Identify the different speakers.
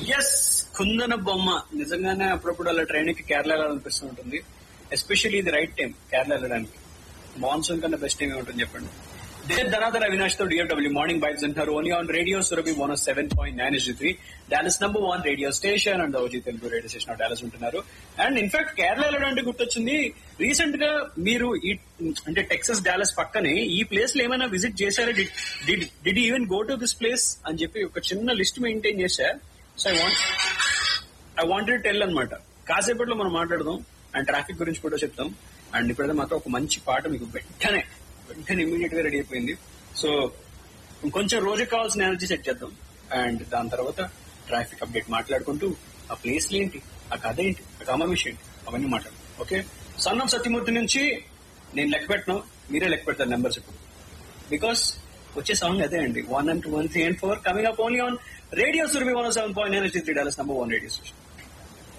Speaker 1: yes కుందన బొమ్మ నిజంగానే అప్పుడప్పుడు అలా ట్రైన్ కి కేరళ అనిపిస్తూ ఉంటుంది ఎస్పెషల్లీ ఇది రైట్ టైం కేరళ వెళ్ళడానికి మాన్సూన్ కన్నా బెస్ట్ టైం ఉంటుంది చెప్పండి దే ధనాధర అవినాష్ తో డిఎఫ్డబ్ల్యూ మార్నింగ్ బైక్స్ అంటారు only on radio Surabhi one seven point nine is three Dallas number one radio station and OG Telugu radio station Dallas ఉంటున్నారు అండ్ ఇన్ఫాక్ట్ కేరళ వెళ్ళడానికి గుర్తొచ్చింది రీసెంట్ గా మీరు ఈ అంటే టెక్సస్ డాలస్ పక్కనే ఈ ప్లేస్ లో ఏమైనా విజిట్ చేశారా did even go to this place అని చెప్పి ఒక చిన్న లిస్ట్ మెయింటైన్ చేశా so I want I wanted tell అనమాట కాసేపట్లో మనం మాట్లాడదాం అండ్ ట్రాఫిక్ గురించి కూడా చెప్తాం అండ్ ఇప్పుడైతే మాత్రం ఒక మంచి పాట మీకు వెంటనే వెంటనే ఇమీడియట్ గా రెడీ అయిపోయింది సో ఇంకొంచెం రోజుకి కావాల్సిన ఎనర్జీ సెట్ చేద్దాం అండ్ దాని తర్వాత ట్రాఫిక్ అప్డేట్ మాట్లాడుకుంటూ ఆ ప్లేస్ ఏంటి ఆ కథ ఏంటి ఆ కామన్ విషయం ఏంటి అవన్నీ మాట్లాడదాం ఓకే సన్నం సత్యమూర్తి నుంచి నేను లెక్క పెట్టను మీరే లెక్క పెడతారు నెంబర్స్ ఇప్పుడు బికాస్ వచ్చే సాంగ్ అదే అండి one and two one three and four coming up only on radio Surabhi one seven point nine three Dallas number one radio station